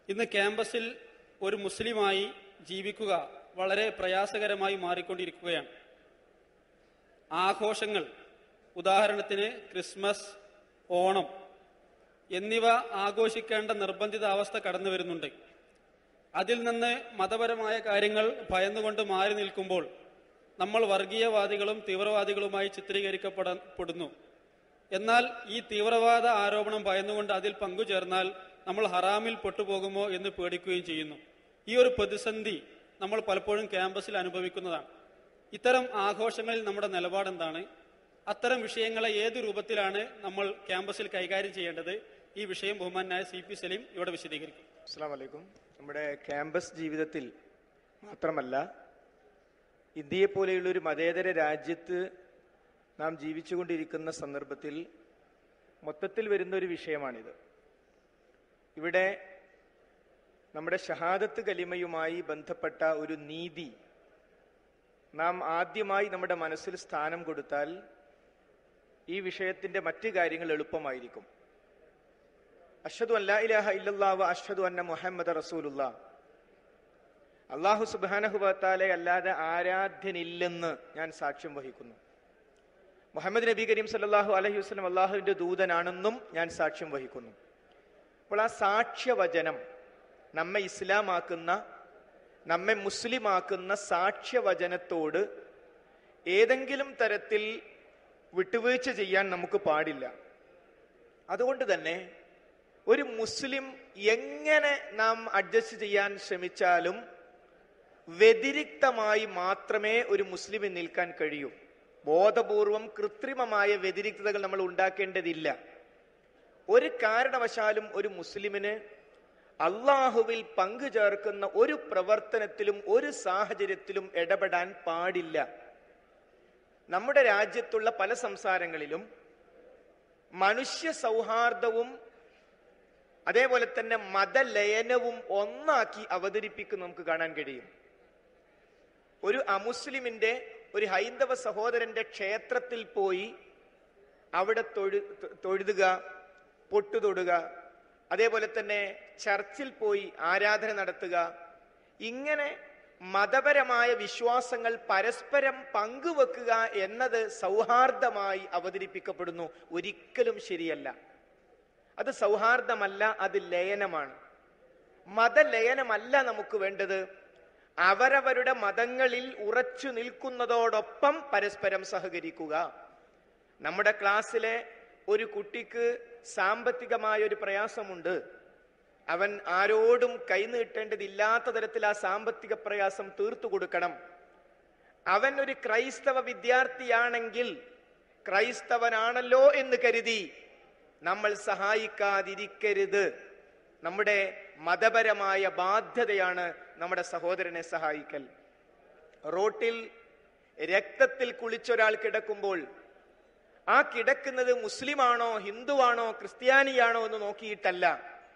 ഇന്ന് ക്യാമ്പസിൽ ഒരു മുസ്ലിമായി ജീവിക്കുക വളരെ പ്രയാസകരമായി മാറിക്കൊണ്ടിരിക്കുകയാണ് ആഘോഷങ്ങൾ ഉദാഹരണത്തിന് ക്രിസ്മസ് ഓണം എന്നിവ ആഘോഷിക്കേണ്ട നിർബന്ധിത അവസ്ഥ കടന്നു വരുന്നുണ്ട് അതിൽ നിന്ന് മതപരമായ കാര്യങ്ങൾ ഭയന്നുകൊണ്ട് മാറി നിൽക്കുമ്പോൾ നമ്മൾ വർഗീയവാദികളും തീവ്രവാദികളുമായി ചിത്രീകരിക്കപ്പെടപ്പെടുന്നു എന്നാൽ ഈ തീവ്രവാദ ആരോപണം ഭയന്നുകൊണ്ട് അതിൽ പങ്കുചേർന്നാൽ നമ്മൾ ഹറാമിൽ പെട്ടുപോകുമോ എന്ന് പേടിക്കുകയും ചെയ്യുന്നു ഈ ഒരു പ്രതിസന്ധി നമ്മൾ പലപ്പോഴും ക്യാമ്പസിൽ അനുഭവിക്കുന്നതാണ് ഇത്തരം ആഘോഷങ്ങളിൽ നമ്മുടെ നിലപാടെന്താണ് അത്തരം വിഷയങ്ങളെ ഏത് രൂപത്തിലാണ് നമ്മൾ ക്യാമ്പസിൽ കൈകാര്യം ചെയ്യേണ്ടത് ഈ വിഷയം ബഹുമാനായ സി പി സലീം ഇവിടെ വിശദീകരിക്കും അസ്സാം വലൈക്കും നമ്മുടെ ക്യാമ്പസ് ജീവിതത്തിൽ മാത്രമല്ല ഇന്ത്യയെ പോലെയുള്ള ഒരു മതേതര രാജ്യത്ത് നാം ജീവിച്ചുകൊണ്ടിരിക്കുന്ന സന്ദർഭത്തിൽ മൊത്തത്തിൽ വരുന്ന ഒരു വിഷയമാണിത് ഇവിടെ നമ്മുടെ ഷഹാദത്ത് കലിമയുമായി ബന്ധപ്പെട്ട ഒരു നീതി നാം ആദ്യമായി നമ്മുടെ മനസ്സിൽ സ്ഥാനം കൊടുത്താൽ ഈ വിഷയത്തിന്റെ മറ്റു കാര്യങ്ങൾ എളുപ്പമായിരിക്കും അഷ്ഹദു അല്ലാ ഇലാഹ ഇല്ലല്ലാഹ് അഷ്ഹദു അന്ന മുഹമ്മദ് റസൂലുള്ള അള്ളാഹു സുബാനഹുബത്താലെ അല്ലാതെ ആരാധ്യനില്ലെന്ന് ഞാൻ സാക്ഷ്യം വഹിക്കുന്നു മുഹമ്മദ് നബി കരീം സല്ലല്ലാഹു അലൈഹി വസല്ലം അള്ളാഹുവിന്റെ ദൂതനാണെന്നും ഞാൻ സാക്ഷ്യം വഹിക്കുന്നു അപ്പോൾ ആ സാക്ഷ്യവചനം നമ്മെ ഇസ്ലാമാക്കുന്ന നമ്മെ മുസ്ലിമാക്കുന്ന സാക്ഷ്യവചനത്തോട് ഏതെങ്കിലും തരത്തിൽ വിട്ടുവീഴ്ച ചെയ്യാൻ നമുക്ക് പാടില്ല അതുകൊണ്ട് തന്നെ ഒരു മുസ്ലിം എങ്ങനെ നാം അഡ്ജസ്റ്റ് ചെയ്യാൻ ശ്രമിച്ചാലും വ്യതിരിക്തമായി മാത്രമേ ഒരു മുസ്ലിമിന് നിൽക്കാൻ കഴിയൂ ബോധപൂർവം കൃത്രിമമായ വ്യതിരിക്തതകൾ നമ്മൾ ഉണ്ടാക്കേണ്ടതില്ല ഒരു കാരണവശാലും ഒരു മുസ്ലിമിന് അള്ളാഹുവിൽ പങ്കു ചേർക്കുന്ന ഒരു പ്രവർത്തനത്തിലും ഒരു സാഹചര്യത്തിലും ഇടപെടാൻ പാടില്ല നമ്മുടെ രാജ്യത്തുള്ള പല സംസാരങ്ങളിലും മനുഷ്യ സൗഹാർദ്ദവും അതേപോലെ തന്നെ മതലയനവും ഒന്നാക്കി അവതരിപ്പിക്കുന്ന നമുക്ക് കാണാൻ കഴിയും ഒരു അമുസ്ലിമിന്റെ ഒരു ഹൈന്ദവ സഹോദരന്റെ ക്ഷേത്രത്തിൽ പോയി അവിടെ തൊഴു തൊഴുതുക പൊട്ടുതൊടുക അതേപോലെ തന്നെ ചർച്ചിൽ പോയി ആരാധന നടത്തുക ഇങ്ങനെ മതപരമായ വിശ്വാസങ്ങൾ പരസ്പരം പങ്കുവെക്കുക എന്നത് സൗഹാർദ്ദമായി അവതരിപ്പിക്കപ്പെടുന്നു ഒരിക്കലും ശരിയല്ല അത് സൗഹാർദ്ദമല്ല അത് ലയനമാണ് മതലയനമല്ല നമുക്ക് വേണ്ടത് അവരവരുടെ മതങ്ങളിൽ ഉറച്ചു നിൽക്കുന്നതോടൊപ്പം പരസ്പരം സഹകരിക്കുക നമ്മുടെ ക്ലാസ്സിലെ ഒരു കുട്ടിക്ക് സാമ്പത്തികമായ ഒരു പ്രയാസമുണ്ട് അവൻ ആരോടും കൈനീട്ടേണ്ടതില്ലാത്ത തരത്തിൽ ആ സാമ്പത്തിക പ്രയാസം തീർത്തു കൊടുക്കണം അവൻ ഒരു ക്രൈസ്തവ വിദ്യാർത്ഥിയാണെങ്കിൽ ക്രൈസ്തവനാണല്ലോ എന്ന് കരുതി നമ്മൾ സഹായിക്കാതിരിക്കരുത് നമ്മുടെ മതപരമായ ബാധ്യതയാണ് നമ്മുടെ സഹോദരനെ സഹായിക്കൽ റോട്ടിൽ രക്തത്തിൽ കുളിച്ചൊരാൾ കിടക്കുമ്പോൾ ആ കിടക്കുന്നത് മുസ്ലിമാണോ ഹിന്ദുവാണോ ക്രിസ്ത്യാനിയാണോ എന്ന് നോക്കിയിട്ടല്ല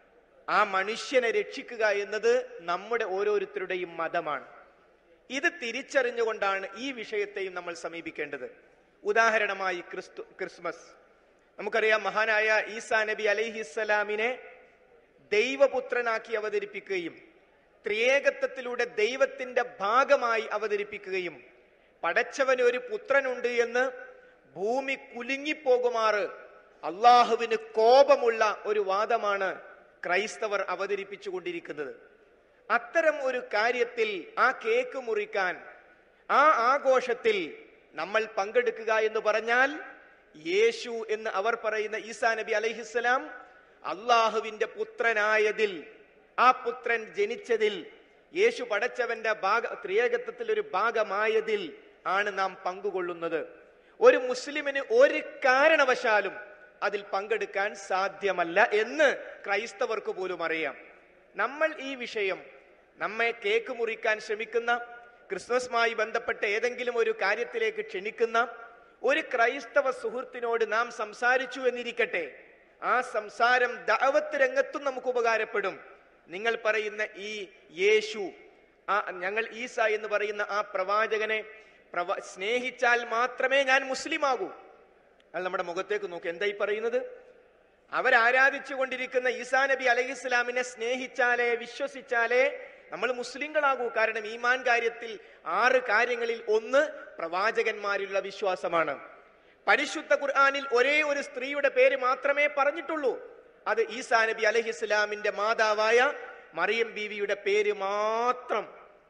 ആ മനുഷ്യനെ രക്ഷിക്കുക എന്നത് നമ്മുടെ ഓരോരുത്തരുടെയും മതമാണ് ഇത് തിരിച്ചറിഞ്ഞുകൊണ്ടാണ് ഈ വിഷയത്തെയും നമ്മൾ സമീപിക്കേണ്ടത് ഉദാഹരണമായി ക്രിസ്തു ക്രിസ്മസ് നമുക്കറിയാം മഹാനായ ഈസാ നബി അലൈഹിസ്സലാമിനെ ദൈവപുത്രനാക്കി അവതരിപ്പിക്കുകയും ത്രിയേകത്വത്തിലൂടെ ദൈവത്തിന്റെ ഭാഗമായി അവതരിപ്പിക്കുകയും പടച്ചവന് ഒരു പുത്രനുണ്ട് എന്ന് ഭൂമി കുലുങ്ങിപ്പോകുമാറ് അള്ളാഹുവിന് കോപമുള്ള ഒരു വാദമാണ് ക്രൈസ്തവർ അവതരിപ്പിച്ചു കൊണ്ടിരിക്കുന്നത് അത്തരം ഒരു കാര്യത്തിൽ ആ കേക്ക് മുറിക്കാൻ ആ ആഘോഷത്തിൽ നമ്മൾ പങ്കെടുക്കുക എന്ന് പറഞ്ഞാൽ യേശു എന്ന് അവർ പറയുന്ന ഈസാ നബി അലൈഹിസ്സലാം അള്ളാഹുവിന്റെ പുത്രനായതിൽ ആ പുത്രൻ ജനിച്ചതിൽ യേശു പടച്ചവന്റെ ഭാഗ ത്രിയേകത്വത്തിൽ ഒരു ഭാഗമായതിൽ ആണ് നാം പങ്കുകൊള്ളുന്നത് ഒരു മുസ്ലിമിന് ഒരു കാരണവശാലും അതിൽ പങ്കെടുക്കാൻ സാധ്യമല്ല എന്ന് ക്രൈസ്തവർക്ക് പോലും അറിയാം നമ്മൾ ഈ വിഷയം നമ്മെ കേക്ക് മുറിക്കാൻ ശ്രമിക്കുന്ന ക്രിസ്മസുമായി ബന്ധപ്പെട്ട ഏതെങ്കിലും ഒരു കാര്യത്തിലേക്ക് ക്ഷണിക്കുന്ന ഒരു ക്രൈസ്തവ സുഹൃത്തിനോട് നാം സംസാരിച്ചു എന്നിരിക്കട്ടെ ആ സംസാരം ദാവത്ത് രംഗത്തും നമുക്ക് ഉപകാരപ്പെടും നിങ്ങൾ പറയുന്ന ഈ യേശു ആ ഞങ്ങൾ ഈസ എന്ന് പറയുന്ന ആ പ്രവാചകനെ പ്രവ സ്നേഹിച്ചാൽ മാത്രമേ ഞാൻ മുസ്ലിം ആകൂ അത് നമ്മുടെ മുഖത്തേക്ക് നോക്കി എന്തായി പറയുന്നത് അവരാരാധിച്ചു കൊണ്ടിരിക്കുന്ന ഈസാ നബി അലൈഹി ഇസ്ലാമിനെ സ്നേഹിച്ചാലേ വിശ്വസിച്ചാലേ നമ്മൾ മുസ്ലിങ്ങളാകൂ കാരണം ഈമാൻ കാര്യത്തിൽ ആറ് കാര്യങ്ങളിൽ ഒന്ന് പ്രവാചകന്മാരിലുള്ള വിശ്വാസമാണ് പരിശുദ്ധ ഖുർആനിൽ ഒരേ ഒരു സ്ത്രീയുടെ പേര് മാത്രമേ പറഞ്ഞിട്ടുള്ളൂ അത് ഈസാ നബി അലൈഹി ഇസ്ലാമിന്റെ മാതാവായ മറിയം ബീവിയുടെ പേര് മാത്രം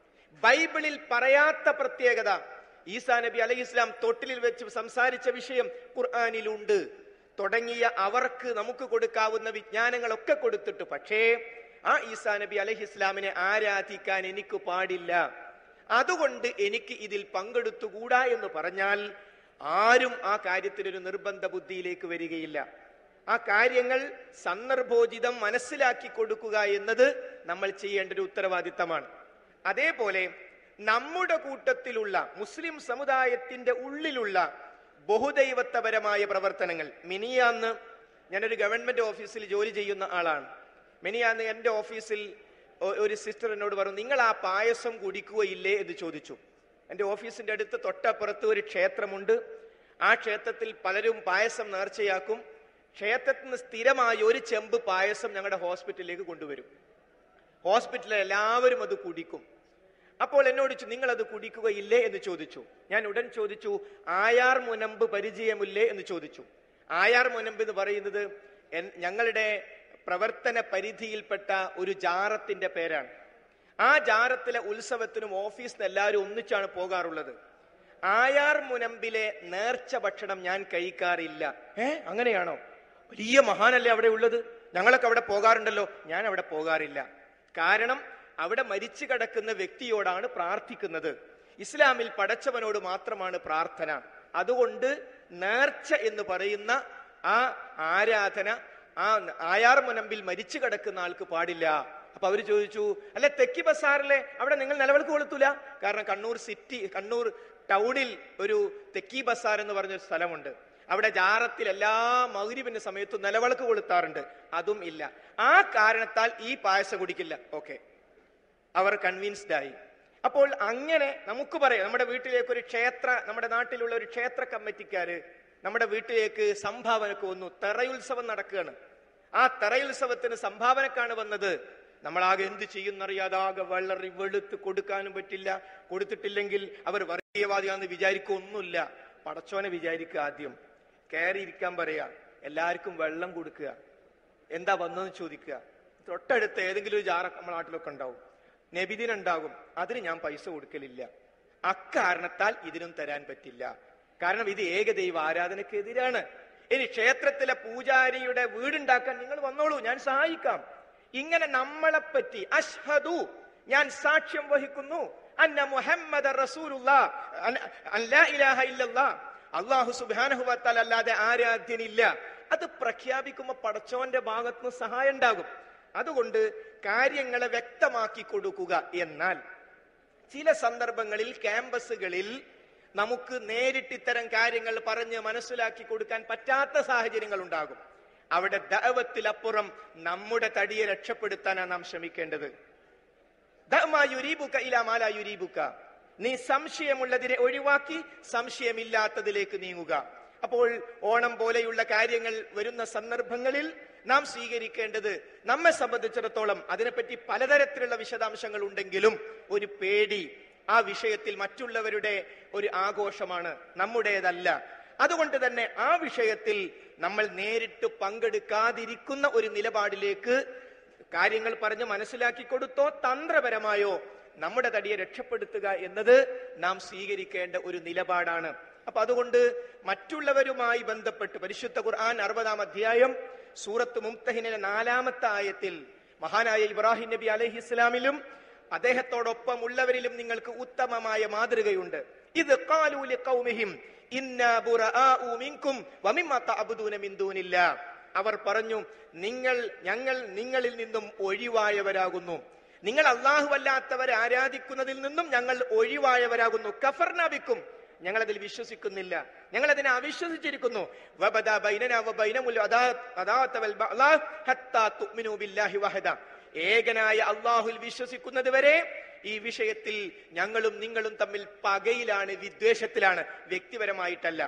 ബൈബിളിൽ പറയാത്ത പ്രത്യേകത ഈസാ നബി അലൈഹി ഇസ്ലാം തൊട്ടിലിൽ വെച്ച് സംസാരിച്ച വിഷയം ഖുർആാനിലുണ്ട് തുടങ്ങിയ അവർക്ക് നമുക്ക് കൊടുക്കാവുന്ന വിജ്ഞാനങ്ങളൊക്കെ കൊടുത്തിട്ട് പക്ഷേ ആ ഈസാ നബി അലൈഹി ഇസ്ലാമിനെ ആരാധിക്കാൻ എനിക്ക് പാടില്ല അതുകൊണ്ട് എനിക്ക് ഇതിൽ പങ്കെടുത്തുകൂടാ എന്ന് പറഞ്ഞാൽ ആരും ആ കാര്യത്തിൽ ഒരു നിർബന്ധ ബുദ്ധിയിലേക്ക് വരികയില്ല ആ കാര്യങ്ങൾ സന്ദർഭോചിതം മനസ്സിലാക്കി കൊടുക്കുക എന്നത് നമ്മൾ ചെയ്യേണ്ട ഒരു ഉത്തരവാദിത്തമാണ് അതേപോലെ നമ്മുടെ കൂട്ടത്തിലുള്ള മുസ്ലിം സമുദായത്തിന്റെ ഉള്ളിലുള്ള ബഹുദൈവത്വപരമായ പ്രവർത്തനങ്ങൾ മിനിയാന്ന് ഞാനൊരു ഗവൺമെന്റ് ഓഫീസിൽ ജോലി ചെയ്യുന്ന ആളാണ് മിനിയാന്ന് എൻ്റെ ഓഫീസിൽ ഒ- ഒരു സിസ്റ്റർ എന്നോട് പറഞ്ഞു നിങ്ങൾ ആ പായസം കുടിക്കുകയില്ലേ എന്ന് ചോദിച്ചു എൻ്റെ ഓഫീസിന്റെ അടുത്ത് തൊട്ടപ്പുറത്ത് ഒരു ക്ഷേത്രമുണ്ട് ആ ക്ഷേത്രത്തിൽ പലരും പായസം നേർച്ചയാക്കും ക്ഷേത്രത്തിൽ നിന്ന് സ്ഥിരമായി ഒരു ചെമ്പ് പായസം ഞങ്ങളുടെ ഹോസ്പിറ്റലിലേക്ക് കൊണ്ടുവരും ഹോസ്പിറ്റലിൽ എല്ലാവരും അത് കുടിക്കും അപ്പോൾ എന്നോട് ചോദിച്ചു നിങ്ങൾ അത് കുടിക്കുകയില്ലേ എന്ന് ചോദിച്ചു ഞാൻ ഉടൻ ചോദിച്ചു ആയാർ മുനമ്പ് പരിചയമില്ലേ എന്ന് ചോദിച്ചു ആയാർ മുനമ്പ് എന്ന് പറയുന്നത് എൻ- ഞങ്ങളുടെ പ്രവർത്തന പരിധിയിൽപ്പെട്ട ഒരു ജാറത്തിന്റെ പേരാണ് ആ ജാറത്തിലെ ഉത്സവത്തിനും ഓഫീസിന് എല്ലാവരും ഒന്നിച്ചാണ് പോകാറുള്ളത് ആയാർ മുനമ്പിലെ നേർച്ച ഭക്ഷണം ഞാൻ കഴിക്കാറില്ല ഏ അങ്ങനെയാണോ വലിയ മഹാനല്ലേ അവിടെ ഉള്ളത് ഞങ്ങളൊക്കെ അവിടെ പോകാറുണ്ടല്ലോ ഞാൻ അവിടെ പോകാറില്ല കാരണം അവിടെ മരിച്ചു കിടക്കുന്ന വ്യക്തിയോടാണ് പ്രാർത്ഥിക്കുന്നത് ഇസ്ലാമിൽ പടച്ചവനോട് മാത്രമാണ് പ്രാർത്ഥന അതുകൊണ്ട് നേർച്ച എന്ന് പറയുന്ന ആ ആരാധന ആ ആയാർ മുനമ്പിൽ മരിച്ചു കിടക്കുന്ന ആൾക്ക് പാടില്ല അപ്പൊ അവര് ചോദിച്ചു അല്ല തെക്കി ബസാറിലെ അവിടെ നിങ്ങൾ നിലവിളക്ക് കൊളുത്തൂല കാരണം കണ്ണൂർ സിറ്റി കണ്ണൂർ ടൗണിൽ ഒരു തെക്കി ബസാർ എന്ന് പറഞ്ഞൊരു സ്ഥലമുണ്ട് അവിടെ ജാറത്തിൽ എല്ലാ മൗരിബിന്റെ സമയത്തും നിലവിളക്ക് കൊളുത്താറുണ്ട് അതും ഇല്ല ആ കാരണത്താൽ ഈ പായസം കുടിക്കില്ല ഓക്കെ അവർ കൺവിൻസ്ഡ് ആയി അപ്പോൾ അങ്ങനെ നമുക്ക് പറയാം നമ്മുടെ വീട്ടിലേക്ക് ഒരു ക്ഷേത്ര നമ്മുടെ നാട്ടിലുള്ള ഒരു ക്ഷേത്ര കമ്മിറ്റിക്കാര് നമ്മുടെ വീട്ടിലേക്ക് സംഭാവനക്ക് വന്നു തെറയുത്സവം നടക്കുകയാണ് ആ തെറയുത്സവത്തിന് സംഭാവനക്കാണ് വന്നത് നമ്മളാകെ എന്ത് ചെയ്യുന്നറിയാതെ ആകെ വെള്ളറി വെളുത്ത് കൊടുക്കാനും പറ്റില്ല കൊടുത്തിട്ടില്ലെങ്കിൽ അവർ വർഗീയവാദിയാണെന്ന് വിചാരിക്കൊന്നുമില്ല പടച്ചോനെ വിചാരിക്കുക ആദ്യം കയറി ഇരിക്കാൻ പറയാ എല്ലാവർക്കും വെള്ളം കൊടുക്കുക എന്താ വന്നതെന്ന് ചോദിക്കുക തൊട്ടടുത്ത് ഏതെങ്കിലും ഒരു ജാറ നമ്മുടെ നാട്ടിലൊക്കെ ഉണ്ടാവും നബിദിനുണ്ടാകും അതിന് ഞാൻ പൈസ കൊടുക്കലില്ല അക്കാരണത്താൽ ഇതിനും തരാൻ പറ്റില്ല കാരണം ഇത് ഏകദൈവ ആരാധനക്കെതിരാണ് ഇനി ക്ഷേത്രത്തിലെ പൂജാരിയുടെ വീടുണ്ടാക്കാൻ നിങ്ങൾ വന്നോളൂ ഞാൻ സഹായിക്കാം ഇങ്ങനെ നമ്മളെ പറ്റി അഷ്ഹദു ഞാൻ സാക്ഷ്യം വഹിക്കുന്നു അന്ന മുഹമ്മദ് അള്ളാഹു സുബാനഹുവത്താൽ അല്ലാതെ ആരാധ്യനില്ല അത് പ്രഖ്യാപിക്കുമ്പോ പടച്ചോന്റെ ഭാഗത്തുനിന്ന് സഹായം ഉണ്ടാകും അതുകൊണ്ട് കാര്യങ്ങളെ വ്യക്തമാക്കി കൊടുക്കുക എന്നാൽ ചില സന്ദർഭങ്ങളിൽ ക്യാമ്പസുകളിൽ നമുക്ക് നേരിട്ട് ഇത്തരം കാര്യങ്ങൾ പറഞ്ഞ് മനസ്സിലാക്കി കൊടുക്കാൻ പറ്റാത്ത സാഹചര്യങ്ങൾ ഉണ്ടാകും അവിടെ ദൈവത്തിലപ്പുറം നമ്മുടെ തടിയെ രക്ഷപ്പെടുത്താനാണ് നാം ശ്രമിക്കേണ്ടത് ദഅ്മാ യുരീബുക ഇലാ മാ ലാ യുരീബുക. നീ സംശയമുള്ളതിനെ ഒഴിവാക്കി സംശയമില്ലാത്തതിലേക്ക് നീങ്ങുക അപ്പോൾ ഓണം പോലെയുള്ള കാര്യങ്ങൾ വരുന്ന സന്ദർഭങ്ങളിൽ നാം സ്വീകരിക്കേണ്ടത് നമ്മെ സംബന്ധിച്ചിടത്തോളം അതിനെപ്പറ്റി പലതരത്തിലുള്ള വിശദാംശങ്ങൾ ഉണ്ടെങ്കിലും ഒരു പേടി ആ വിഷയത്തിൽ മറ്റുള്ളവരുടെ ഒരു ആഘോഷമാണ് നമ്മുടേതല്ല അതുകൊണ്ട് തന്നെ ആ വിഷയത്തിൽ നമ്മൾ നേരിട്ട് പങ്കെടുക്കാതിരിക്കുന്ന ഒരു നിലപാടിലേക്ക് കാര്യങ്ങൾ പറഞ്ഞ് മനസ്സിലാക്കി കൊടുത്തോ തന്ത്രപരമായോ നമ്മുടെ തടിയെ രക്ഷപ്പെടുത്തുക എന്നത് നാം സ്വീകരിക്കേണ്ട ഒരു നിലപാടാണ് അപ്പൊ അതുകൊണ്ട് മറ്റുള്ളവരുമായി ബന്ധപ്പെട്ട് പരിശുദ്ധ ഖുർആൻ അറുപതാം അധ്യായം സൂറത്ത് മുംതഹിനിലെ നാലാമത്തെ ആയത്തിൽ മഹാനായ ഇബ്രാഹിം നബി അലൈഹി ഇസ്ലാമിലും അദ്ദേഹത്തോടൊപ്പം ഉള്ളവരിലും നിങ്ങൾക്ക് ഉത്തമമായ മാതൃകയുണ്ട് ഇത് ഖാലൂ ലിഖൗമിഹിം ഇന്നാ ബുറആഉ മിൻകും വമിമ്മ തഅബുദൂന മിൻ ദൂനില്ലാ അവർ പറഞ്ഞു നിങ്ങൾ ഞങ്ങൾ നിങ്ങളിൽ നിന്നും ഒഴിവായവരാകുന്നു നിങ്ങൾ അള്ളാഹു അല്ലാത്തവരെ ആരാധിക്കുന്നതിൽ നിന്നും ഞങ്ങൾ ഒഴിവായവരാകുന്നു കഫർനാബിക്കും ഞങ്ങൾ അതിൽ വിശ്വസിക്കുന്നില്ല ഞങ്ങൾ അതിനെ അവിശ്വസിച്ചിരിക്കുന്നു വബദാ ബൈനനാ വബൈനമുൽ അദാ- അദാത്ത വൽ ബഅ്ലാ ഹത്താ തുഅ്മിനൂ ബില്ലാഹി വഹദ. ഏകനായ അള്ളാഹുൽ വിശ്വസിക്കുന്നത് വരെ ഈ വിഷയത്തിൽ ഞങ്ങളും നിങ്ങളും തമ്മിൽ പകയിലാണ് വിദ്വേഷത്തിലാണ് വ്യക്തിപരമായിട്ടല്ല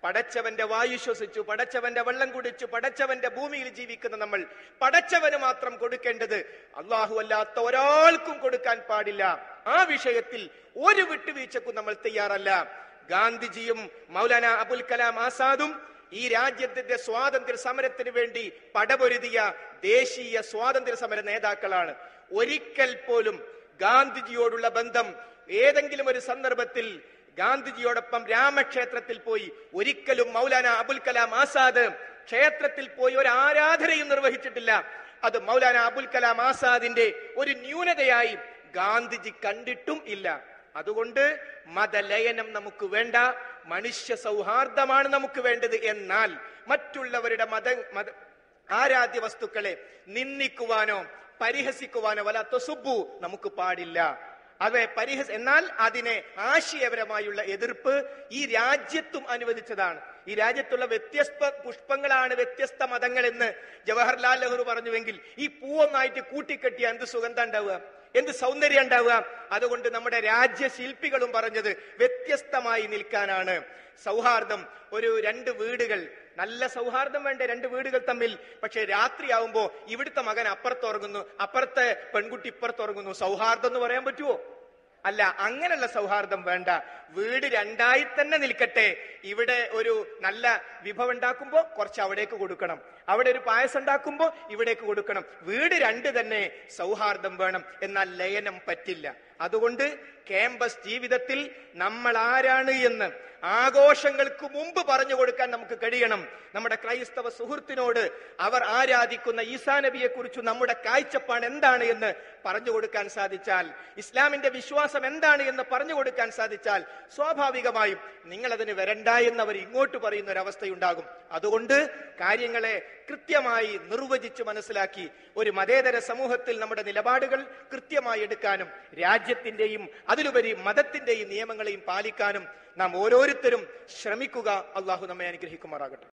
പടച്ചവന്റെ വായു ശ്വസിച്ചു പടച്ചവന്റെ വെള്ളം കുടിച്ചു പടച്ചവന്റെ ഭൂമിയിൽ ജീവിക്കുന്ന നമ്മൾ പടച്ചവന് മാത്രം കൊടുക്കേണ്ടത് അള്ളാഹു അല്ലാത്ത ഒരാൾക്കും കൊടുക്കാൻ പാടില്ല ആ വിഷയത്തിൽ ഒരു വിട്ടുവീഴ്ചക്കും നമ്മൾ തയ്യാറല്ല ഗാന്ധിജിയും മൗലാന അബുൽ കലാം ആസാദും ഈ രാജ്യത്തിന്റെ സ്വാതന്ത്ര്യ സമരത്തിന് വേണ്ടി പടപൊരുതിയ ദേശീയ സ്വാതന്ത്ര്യ സമര നേതാക്കളാണ് ഒരിക്കൽ പോലും ഗാന്ധിജിയോടുള്ള ബന്ധം ഏതെങ്കിലും ഒരു സന്ദർഭത്തിൽ ഗാന്ധിജിയോടൊപ്പം രാമക്ഷേത്രത്തിൽ പോയി ഒരിക്കലും മൗലാന അബുൽ കലാം ആസാദ് ക്ഷേത്രത്തിൽ പോയി ഒരു ആരാധനയും നിർവഹിച്ചിട്ടില്ല അത് മൗലാന അബുൽ കലാം ആസാദിന്റെ ഒരു ന്യൂനതയായി ഗാന്ധിജി കണ്ടിട്ടും ഇല്ല അതുകൊണ്ട് മതലയനം നമുക്ക് വേണ്ട മനുഷ്യ സൗഹാർദ്ദമാണ് നമുക്ക് വേണ്ടത് എന്നാൽ മറ്റുള്ളവരുടെ മത മത ആരാധ്യ വസ്തുക്കളെ നിന്ദിക്കുവാനോ പരിഹസിക്കുവാനോ വല്ല തൊസുബു നമുക്ക് പാടില്ല അതെ പരിഹസ് എന്നാൽ അതിനെ ആശയപരമായുള്ള എതിർപ്പ് ഈ രാജ്യത്തും അനുവദിച്ചതാണ് ഈ രാജ്യത്തുള്ള വ്യത്യസ്ത പുഷ്പങ്ങളാണ് വ്യത്യസ്ത മതങ്ങൾ എന്ന് ജവഹർലാൽ നെഹ്റു പറഞ്ഞുവെങ്കിൽ ഈ പൂവൊന്നായിട്ട് കൂട്ടിക്കെട്ടിയ എന്ത് സുഗന്ധം ഉണ്ടാവുക എന്ത് സൗന്ദര്യം ഉണ്ടാവുക അതുകൊണ്ട് നമ്മുടെ രാജ്യശില്പികളും പറഞ്ഞത് വ്യത്യസ്തമായി നിൽക്കാനാണ് സൗഹാർദ്ദം ഒരു രണ്ട് വീടുകൾ നല്ല സൗഹാർദ്ദം വേണ്ട രണ്ട് വീടുകൾ തമ്മിൽ പക്ഷെ രാത്രിയാവുമ്പോ ഇവിടുത്തെ മകൻ അപ്പുറത്തുറങ്ങുന്നു അപ്പുറത്തെ പെൺകുട്ടി ഇപ്പുറത്തുറങ്ങുന്നു സൗഹാർദ്ദം എന്ന് പറയാൻ പറ്റുമോ അല്ല അങ്ങനെയുള്ള സൗഹാർദ്ദം വേണ്ട വീട് രണ്ടായി തന്നെ നിൽക്കട്ടെ ഇവിടെ ഒരു നല്ല വിഭവം ഉണ്ടാക്കുമ്പോ കുറച്ച് അവിടേക്ക് കൊടുക്കണം അവിടെ ഒരു പായസം ഉണ്ടാക്കുമ്പോ ഇവിടേക്ക് കൊടുക്കണം വീട് രണ്ട് തന്നെ സൗഹാർദ്ദം വേണം എന്നാൽ ലയനം പറ്റില്ല അതുകൊണ്ട് ക്യാമ്പസ് ജീവിതത്തിൽ നമ്മൾ ആരാണ് എന്ന് ആഘോഷങ്ങൾക്ക് മുമ്പ് പറഞ്ഞു കൊടുക്കാൻ നമുക്ക് കഴിയണം നമ്മുടെ ക്രൈസ്തവ സുഹൃത്തിനോട് അവർ ആരാധിക്കുന്ന ഈസാ നബിയെ കുറിച്ച് നമ്മുടെ കാഴ്ചപ്പാട് എന്താണ് എന്ന് പറഞ്ഞു കൊടുക്കാൻ സാധിച്ചാൽ ഇസ്ലാമിന്റെ വിശ്വാസം എന്താണ് എന്ന് പറഞ്ഞു കൊടുക്കാൻ സാധിച്ചാൽ സ്വാഭാവികമായും നിങ്ങൾ അതിന് വരണ്ട എന്ന് അവർ ഇങ്ങോട്ട് പറയുന്ന ഒരു അവസ്ഥയുണ്ടാകും അതുകൊണ്ട് കാര്യങ്ങളെ കൃത്യമായി നിർവചിച്ച് മനസ്സിലാക്കി ഒരു മതേതര സമൂഹത്തിൽ നമ്മുടെ നിലപാടുകൾ കൃത്യമായി എടുക്കാനും രാജ്യത്തിന്റെയും അതിലുപരി മതത്തിന്റെയും നിയമങ്ങളെയും പാലിക്കാനും നാം ഓരോരുത്തരും ശ്രമിക്കുക അള്ളാഹു നമ്മെ അനുഗ്രഹിക്കുമാറാകട്ടെ